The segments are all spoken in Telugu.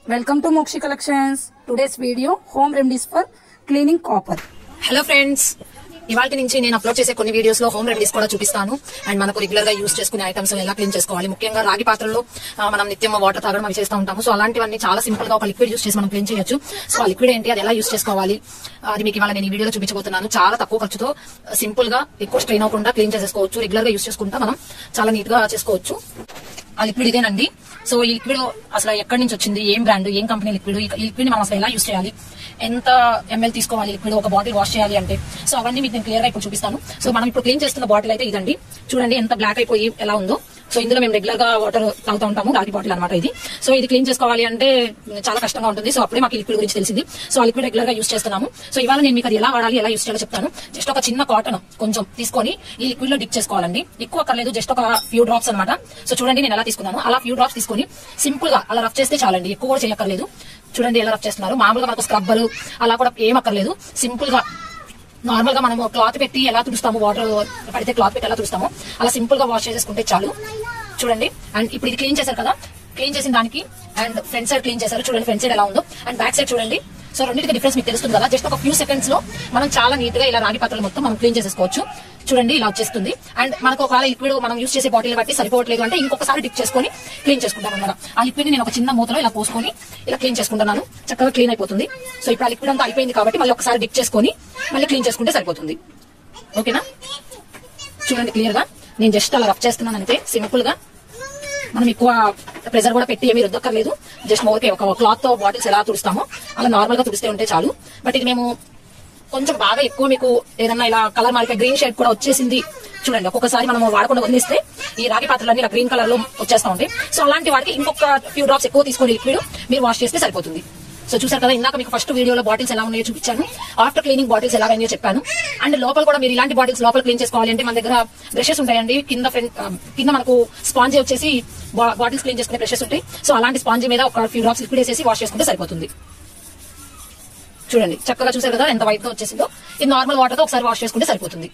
Welcome to Mokshi Collections. Today's video home remedies for cleaning copper. Hello friends ఇవాళ నుంచి నేను అప్లోడ్ చేసే కొన్ని వీడియోస్ లో హోమ్ రెమెడీస్ కూడా చూపిస్తాను అండ్ మనకు రెగ్యులర్ గా యూస్ చేసుకునే ఐటమ్స్ ఎలా క్లీన్ చేసుకోవాలి ముఖ్యంగా రాగి పాత్రల్లో ఆ, మనం నిత్యం వాటర్ తాగడం అవి చేస్తూ ఉంటాము సో అలాంటివన్నీ చాలా సింపుల్ గా ఒక లిక్విడ్ యూస్ చేసి మనం క్లీన్ చేయొచ్చు సో ఆ లిక్విడ్ ఏంటి అది ఎలా యూస్ చేసుకోవాలి అది మీకు ఇవాళ నేను ఈ వీడియోలో చూపించబోతున్నాను చాలా తక్కువ ఖర్చుతో సింపుల్ గా ఎక్కువ స్ట్రెయిన్ అవ్వకుండా క్లీన్ చేసేసుకోవచ్చు రెగ్యులర్ గా యూస్ చేసుకుంటా మనం చాలా నీట్ గా చేసుకోవచ్చు ఆ లిక్విడ్ ఇదేనండి సో ఈ లిక్విడ్ అసలు ఎక్కడి నుంచి వచ్చింది ఏం బ్రాండ్ ఏం కంపెనీ లిక్విడ్ ఈ లిక్విడ్ మనం అసలు ఎలా యూస్ చేయాలి ఎంత ఎంఎల్ తీసుకోవాలి లిక్విడ్ ఒక బాటిల్ వాష్ చేయాలి అంటే సో అవన్నీ మీకు నేను క్లియర్ గా ఇప్పుడు చూపిస్తాను సో మనం ఇప్పుడు క్లీన్ చేస్తున్న బాటిల్ అయితే ఇదండి చూడండి ఎంత బ్లాక్ అయిపోయి ఎలా ఉందో సో ఇందులో మేము రెగ్యులర్ గా వాటర్ తాగుతూ ఉంటాము రాగి బాటిల్ అనమాట ఇది సో ఇది క్లీన్ చేసుకోవాలి అంటే చాలా కష్టంగా ఉంటుంది సో అప్పుడే మాకు ఈ లిక్విడ్ గురించి తెలిసింది సో ఆ లిక్విడ్ రెగ్యులర్ గా యూస్ చేస్తున్నాము సో ఇవాళ నేను మీకు అది ఎలా వాడాలి ఎలా యూస్ చేయాలో చెప్తాను జస్ట్ ఒక చిన్న కాటన్ కొంచెం తీసుకొని ఈ లిక్విడ్ లో డిప్ చేసుకోవాలండి ఎక్కువ అక్కర్లేదు జస్ట్ ఒక ఫ్యూ డ్రాప్స్ అనమాట సో చూడండి నేను ఎలా తీసుకున్నాను అలా ఫ్యూ డ్రాప్స్ తీసుకొని సింపుల్ గా అలా రఫ్ చేస్తే చాలండి ఎక్కువ కూడా చేయక్కర్లేదు చూడండి ఎలా రఫ్ చేస్తున్నారు మామూలుగా మనకు స్క్రబ్బర్ అలా కూడా ఏం అక్కర్లేదు సింపుల్ గా నార్మల్ గా మనం క్లాత్ పెట్టి ఎలా తుడుస్తాము వాటర్ పడితే క్లాత్ పెట్టి ఎలా తుడుస్తామో అలా సింపుల్ గా వాష్ చేసేసుకుంటే చాలు చూడండి అండ్ ఇప్పుడు ఇది క్లీన్ చేశారు కదా క్లీన్ చేసిన దానికి అండ్ ఫ్రంట్ సైడ్ క్లీన్ చేశారు చూడండి ఫ్రంట్ సైడ్ ఎలా ఉందో అండ్ బ్యాక్ సైడ్ చూడండి సో రెండింటికి డిఫరెన్స్ మీకు తెలుస్తుంది కదా జస్ట్ ఒక ఫ్యూ సెకండ్స్ లో మనం చాలా నీట్ గా ఇలా రాగి పాత్రలు మొత్తం మనం క్లీన్ చేసేసుకోవచ్చు చూడండి ఇలా వచ్చేస్తుంది అండ్ మనకు ఒకవేళ లిక్విడ్ మనం యూస్ చేసే బాటిల్ బట్టి సరిపోవట్లేదు అంటే ఇంకొకసారి డిప్ చేసుకొని క్లీన్ చేసుకుంటాం అనమాట ఆ లిక్విడ్ నేను ఒక చిన్న మూతలో ఇలా పోసుకొని ఇలా క్లీన్ చేసుకుంటున్నాను చక్కగా క్లీన్ అయిపోతుంది సో ఇప్పుడు ఆ లిక్విడ్ అంతా అయిపోయింది కాబట్టి మళ్ళీ ఒకసారి డిప్ చేసుకొని మళ్ళీ క్లీన్ చేసుకుంటే సరిపోతుంది ఓకేనా చూడండి క్లియర్ గా నేను జస్ట్ అలా రఫ్ చేస్తున్నాను అంతే సింపుల్ గా మనం ఎక్కువ ప్రెజర్ కూడా పెట్టి ఏమీ రుద్దక్కర్లేదు జస్ట్ ఓకే ఒక క్లాత్ తో బాటిల్స్ ఎలా తుడుస్తామో అలా నార్మల్ గా తుడిస్తే ఉంటే చాలు బట్ ఇది మేము కొంచెం బాగా ఎక్కువ మీకు ఏదన్నా ఇలా కలర్ మారిపోయి గ్రీన్ షేడ్ కూడా వచ్చేసింది చూడండి ఒక్కొక్కసారి మనం వాడకుండా వదిలేస్తే ఈ రాగి పాత్రలన్నీ ఇలా గ్రీన్ కలర్ లో వచ్చేస్తా ఉంటాయి సో అలాంటి వాటికి ఇంకొక ఫ్యూ డ్రాప్స్ ఎక్కువ తీసుకొని లిక్విడ్ మీరు వాష్ చేస్తే సరిపోతుంది సో చూసారు కదా ఇందాక మీకు ఫస్ట్ వీడియోలో బాటిల్స్ ఎలా ఉన్నాయో చూపించాను ఆఫ్టర్ క్లీనింగ్ బాటిల్స్ ఎలా ఉన్నాయో చెప్పాను అండ్ లోపల కూడా మీరు ఇలాంటి బాటిల్స్ లోపల క్లీన్ చేసుకోవాలి అంటే మన దగ్గర బ్రషెస్ ఉంటాయండి కింద ఫ్రంట్ కింద మనకు స్పాంజ్ వచ్చేసి బాటిల్స్ క్లీన్ చేసుకునే బ్రషెస్ ఉంటాయి సో అలాంటి స్పాంజ్ మీద ఒక ఫ్యూ డ్రాప్స్ లిక్విడ్ వేసేసి వాష్ చేసుకుంటే సరిపోతుంది చూడండి చక్కగా చూసారు కదా ఎంత వైట్ గా వచ్చేసిందో ఇది నార్మల్ వాటర్ తో ఒకసారి వాష్ చేసుకుంటే సరిపోతుంది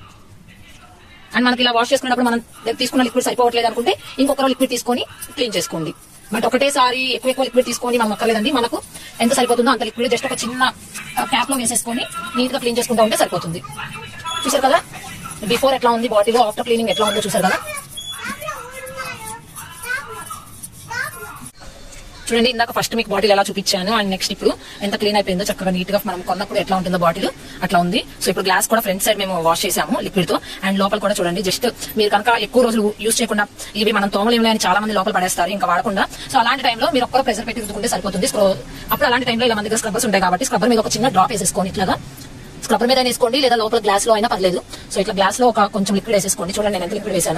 అండ్ మనకి ఇలా వాష్ చేసుకున్నప్పుడు మనం తీసుకున్న లిక్విడ్ సరిపోవట్లేదు అనుకుంటే ఇంకొక లిక్విడ్ తీసుకొని క్లీన్ చేసుకోండి బట్ ఒకటేసారి ఎక్కువ ఎక్కువ లిక్విడ్ తీసుకొని మనం అక్కర్లేదండి మనకు ఎంత సరిపోతుందో అంత లిక్విడ్ జస్ట్ ఒక చిన్న క్యాప్ లో వేసేసుకొని నీట్ గా క్లీన్ చేసుకుంటా ఉంటే సరిపోతుంది చూసారు కదా బిఫోర్ ఎట్లా ఉంది బాటిల్ ఆఫ్టర్ క్లీనింగ్ ఎట్లా ఉందో చూసారు కదా చూడండి ఇందాక ఫస్ట్ మీకు బాటిల్ ఎలా చూపించాను అండ్ నెక్స్ట్ ఇప్పుడు ఎంత క్లీన్ అయిపోయిందో చక్కగా నీట్ గా మనం కొన్నప్పుడు ఎట్లా ఉంటుందో బాటిల్ అట్లా ఉంది సో ఇప్పుడు గ్లాస్ కూడా ఫ్రంట్ సైడ్ మేము వాష్ చేసాము లిక్విడ్ తో అండ్ లోపల కూడా చూడండి జస్ట్ మీరు కనుక ఎక్కువ రోజులు యూస్ చేయకుండా ఇవి మనం తోమలేములే అని చాలా మంది లోపల పడేస్తారు ఇంకా వాడకుండా సో అలాంటి టైంలో మీరు ఒక్కరో ప్రెజర్ పెట్టి రుద్దుకుంటే సరిపోతుంది సో అప్పుడు అలాంటి టైంలో ఇలా మన దగ్గర స్క్రబ్బర్స్ ఉంటాయి కాబట్టి స్క్రబ్బర్ మీద ఒక చిన్న డ్రాప్ వేసేసుకోండి ఇట్లాగా స్క్రబ్బర్ మీద వేసుకోండి లేదా లోపల గ్లాస్ లో అయినా పర్లేదు సో ఇట్లా గ్లాస్ లో ఒక కొంచెం లిక్విడ్ వేసేసుకోండి చూడండి నేను ఎంత లిక్విడ్ వేసాను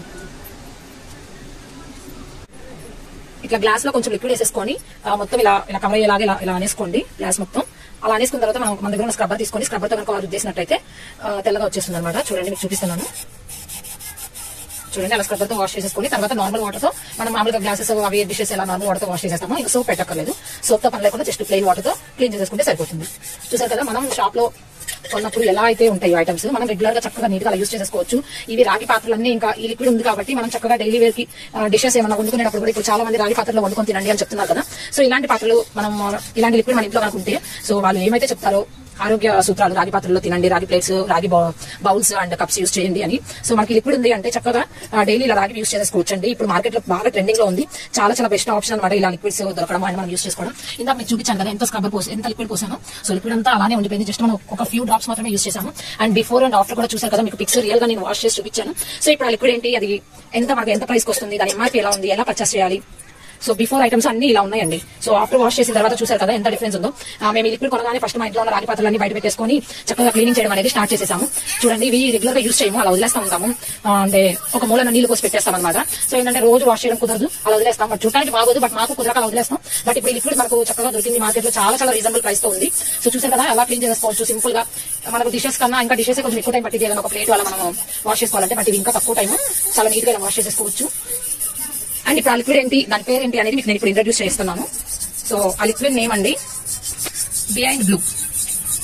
ఇట్లా గ్లాస్ లో కొంచెం లిక్విడ్ వేసేసుకొని ఆ, మొత్తం ఇలా ఇలా కవర్ అయ్యేలాగా ఇలా ఇలా అనేసుకోండి గ్లాస్ మొత్తం అలా అనేసుకున్న తర్వాత మనం మన దగ్గర ఉన్న స్క్రబ్బర్ తీసుకొని స్క్రబ్బర్ తో కనుక రుద్దేసినట్టయితే ఆ, తెల్లగా వచ్చేస్తుంది అనమాట చూడండి మీకు చూపిస్తున్నాను చూడండి అలా స్క్రబ్బర్ తో వాష్ చేసేసుకొని తర్వాత నార్మల్ వాటర్ తో మనం మామూలుగా గ్లాసెస్ అవి డిషెస్ ఎలా నార్మల్ వాటర్ తో వాష్ చేసేస్తామో ఇంకా సోప్ పెట్టక్కర్లేదు సోప్ తో పని లేకుండా జస్ట్ ప్లెయిన్ వాటర్ తో క్లీన్ చేసేసుకుంటే సరిపోతుంది చూసారు కదా మనం షాప్ లో కొన్నప్పుడు ఎలా అయితే ఉంటాయి ఐటమ్స్ మనం రెగ్యులర్ గా చక్కగా నీట్ గా యూస్ చేసుకోవచ్చు ఇవి రాగి పాత్రలన్నీ ఇంకా ఈ లిక్విడ్ ఉంది కాబట్టి మనం చక్కగా డైలీ వేర్ కి డిషెస్ ఏమైనా వండుకునేటప్పుడు కూడా ఇప్పుడు చాలా మంది రాగి పాత్రలో వండుకొని తినండి అని చెప్తున్నారు కదా సో ఇలాంటి పాత్రలు మనం ఇలాంటి లిక్విడ్ మన ఇంట్లో కనుకుంటే సో వాళ్ళు ఏమైతే చెప్తారో ఆరోగ్య సూత్రాలు రాగి పాత్రలో తినండి రాగి ప్లేట్స్ రాగి బౌల్స్ అండ్ కప్స్ యూస్ చేయండి అని సో మనకి లిక్విడ్ ఉంది అంటే చక్కగా డైలీ ఇలా రాగి యూస్ చేసుకోవచ్చు అండి ఇప్పుడు మార్కెట్ లో బాగా ట్రెండింగ్ లో ఉంది చాలా చాలా బెస్ట్ ఆప్షన్ అనమాట ఇలా లిక్విడ్స్ దొరకడం అండ్ మనం యూస్ చేసుకోవడం ఇందాక మీకు చూపించాను కదా ఎంత స్క్రబ్బర్ పోసి ఎంత లిక్విడ్ పోసాను సో లిక్విడ్ అంతా అలానే ఉండిపోయింది జస్ట్ మనం ఒక ఫ్యూ డ్రాప్స్ మాత్రమే యూస్ చేసాము అండ్ బిఫోర్ అండ్ ఆఫ్టర్ కూడా చూసారు కదా మీకు పిక్చర్ రియల్ గా నేను వాష్ చేసి చూపించాను సో ఇప్పుడు ఆ లిక్విడ్ ఏంటి అది ఎంత మనకి ఎంత ప్రైస్ వస్తుంది దాని ఎంఆర్పీ ఎలా ఉంది ఎలా పర్చేస్ చేయాలి సో బిఫోర్ ఐటమ్స్ అన్ని ఇలా ఉన్నాయండి సో ఆఫ్టర్ వాష్ చేసిన తర్వాత చూసారు కదా ఎంత డిఫరెన్స్ ఉందో ఆ, మేము ఈ లిక్విడ్ కొనగానే ఫస్ట్ మా ఇంట్లో ఉన్న రాగి పాత్రలన్నీ బయట పెట్టేసుకొని చక్కగా క్లీనింగ్ చేయడం అనేది స్టార్ట్ చేసేసాము చూడండి ఇవి రెగ్యులర్ గా యూస్ చేయము అలా వదిలేస్తా ఉంటాము ఆ, అంటే ఒక మూలన నీళ్లు పోసి పెట్టేస్తాం అనమాట సో ఏంటంటే రోజు వాష్ చేయడం కుదరదు అలా వదిలేస్తాం బట్ చూడడానికి బాగోదు బట్ మాకు కుదరక అలా వదిలేస్తాం బట్ ఇప్పుడు ఈ లిక్విడ్ మనకు చక్కగా దొరికింది మార్కెట్ లో చాలా చాలా రీజనబుల్ ప్రైస్ తో ఉంది సో చూసారు కదా అలా క్లీన్ చేసుకోవచ్చు సింపుల్ గా మనకు డిషెస్ కన్నా ఇంకా డిషెస్ కొంచెం ఎక్కువ టైం పట్టింది ఏదైనా ఒక ప్లేట్ అలా మనం వాష్ చేసుకోవాలంటే బట్ ఇది ఇంకా తక్కువ టైం చాలా నీట్ గా ఇలా వాష్ చేసేసుకోవచ్చు అండ్ ఇప్పుడు ఆ లిక్విడ్ ఏంటి దాని పేరు ఏంటి అనేది మీకు నేను ఇప్పుడు ఇంట్రడ్యూస్ చేస్తున్నాను సో ఆ లిక్విడ్ నేమ్ అండి బిహైండ్ బ్లూ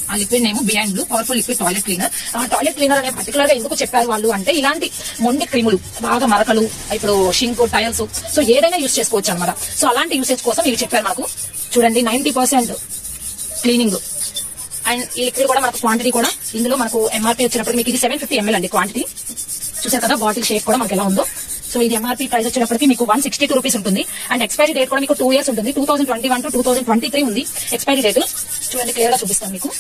ఆ liquid name Beyond Blue powerful liquid toilet cleaner ఆ టాయిలెట్ క్లీనర్ అనే పర్టికులర్ గా ఎందుకు చెప్పారు వాళ్ళు అంటే ఇలాంటి మొండి క్రిములు బాగా మరకలు ఇప్పుడు షింక్ టైల్స్ సో ఏదైనా యూస్ చేసుకోవచ్చు అనమాట సో అలాంటి యూసేజ్ కోసం ఇవి చెప్పారు మనకు చూడండి నైన్టీ పర్సెంట్ క్లీనింగ్ అండ్ ఈ లిక్విడ్ కూడా మనకు క్వాంటిటీ కూడా ఇందులో మనకు ఎంఆర్పీ వచ్చినప్పుడు మీకు ఇది సెవెన్ ఫిఫ్టీ ఎంఎల్ అండి క్వాంటిటీ చూసారు కదా బాటిల్ షేప్ కూడా మనకి ఎలా ఉందో సో ఇది ఎంఆర్పీ ప్రైస్ వచ్చేటప్పటికి మీకు వన్ సిక్స్టీ టూ రూపీస్ ఉంటుంది అండ్ ఎక్స్పైరీ డేట్ కూడా మీకు టూ ఇయర్స్ ఉంటుంది two thousand twenty one to two thousand twenty three ఉంది ఎక్స్పైరీ డేట్ చూడండి క్లియర్ గా చూపిస్తాను మీకు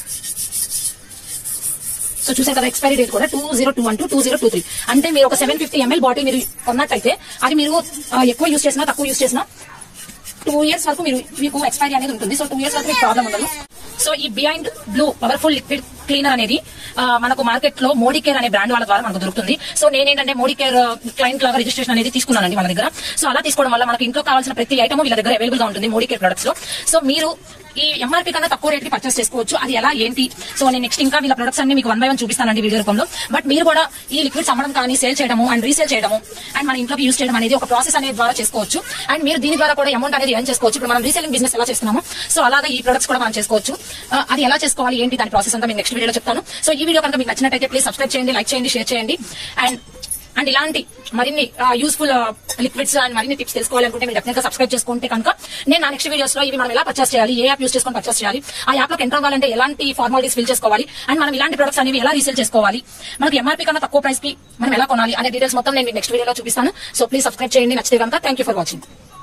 సో చూసారు కదా ఎక్స్పైరీ డేట్ కూడా two zero two one two two zero two three అంటే మీరు ఒక సెవెన్ ఫిఫ్టీ ఎంఎల్ బాటిల్ మీరు కొన్నట్టయితే అది మీరు ఆ, ఎక్కువ యూస్ చేసినా తక్కువ యూస్ చేసినా టూ ఇయర్స్ వరకు మీరు మీకు ఎక్స్పైరీ అనేది ఉంటుంది సో టూ ఇయర్స్ వరకు మీకు ప్రాబ్లం ఉండదు సో ఈ Behind Blue powerful liquid cleaner అనేది ఆ, మనకు మార్కెట్ లో మోడీ కేర్ అనే బ్రాండ్ వాళ్ళ ద్వారా మనకు దొరుకుతుంది సో నేనేంటంటే మోడీ కేర్ క్లయింట్ లాగా రిజిస్ట్రేషన్ అనేది తీసుకున్నానండి వాళ్ళ దగ్గర సో అలా తీసుకోవడం వల్ల మనకి ఇంట్లో కావాల్సిన ప్రతి ఐటమ్ వీళ్ళ దగ్గర అవైలబుల్ గా ఉంటుంది మోడీ కేర్ ప్రొడక్ట్స్ లో సో మీరు ఈ ఎంఆర్పీ కన్నా తక్కువ రేట్ కి పర్చేస్ చేసుకోవచ్చు అది ఎలా ఏంటి సో నేను నెక్స్ట్ ఇంకా వీళ్ళ ప్రొడక్ట్స్ అన్ని మీకు వన్ బై వన్ చూపిస్తానండి వీడియో రూపంలో బట్ మీరు కూడా ఈ లిక్విడ్స్ అమ్మడం కానీ సేల్ చేయడము అండ్ రీసేల్ చేయడము అండ్ మన ఇంట్లోకి యూస్ చేయడం అనేది ఒక ప్రాసెస్ అనేది ద్వారా చేసుకోవచ్చు అండ్ మీరు దీని ద్వారా కూడా అమౌంట్ అనేది ఎర్న్ చేసుకోవచ్చు ఇప్పుడు మనం రీసేలింగ్ బిజినెస్ ఎలా చేస్తున్నాము సో అలాగే ఈ ప్రొడక్ట్స్ కూడా మనం చేసుకోవచ్చు ఆ, అది ఎలా చేసుకోవాలి ఏంటి దాని ప్రాసెస్ అంతా మీకు నెక్స్ట్ వీడియోలో చెప్తాను సో ఈ వీడియో కనుక మీకు నచ్చినట్టయితే ప్లీజ్ సబ్స్క్రైబ్ చేయండి లైక్ చేయండి షేర్ చేయండి అండ్ అండ్ ఇలాంటి మరిన్ని యూస్ఫుల్ లిక్విడ్స్ అండ్ మరిన్ని టిప్స్ తెలుసుకోవాలనుకుంటే మీరు డెఫినెట్ గా సబ్స్క్రైబ్ చేసుకుంటే కనుక నేను నా నెక్స్ట్ వీడియోస్ లో ఇవి మనం ఎలా పర్చేస్ చేయాలి ఏ యాప్ యూస్ చేసుకొని పర్చేస్ చేయాలి ఆ యాప్ లోకి ఎంటర్ అవ్వాలంటే ఎలాంటి ఫార్మాలిటీస్ ఫిల్ చేసుకోవాలి అండ్ మనం ఇలాంటి ప్రొడక్ట్స్ అనేవి ఎలా రీసేల్ చేసుకోవాలి మనకి ఎంఆర్పీ కన్నా తక్కువ ప్రైస్ కి మనం ఎలా కొనాలి అనే డీటెయిల్స్ మొత్తం నేను నెక్స్ట్ వీడియోలో చూపిస్తాను సో ప్లీజ్ సబ్స్క్రైబ్ చేయండి నచ్చితే కనుక థ్యాంక్ యూ ఫర్ వాచింగ్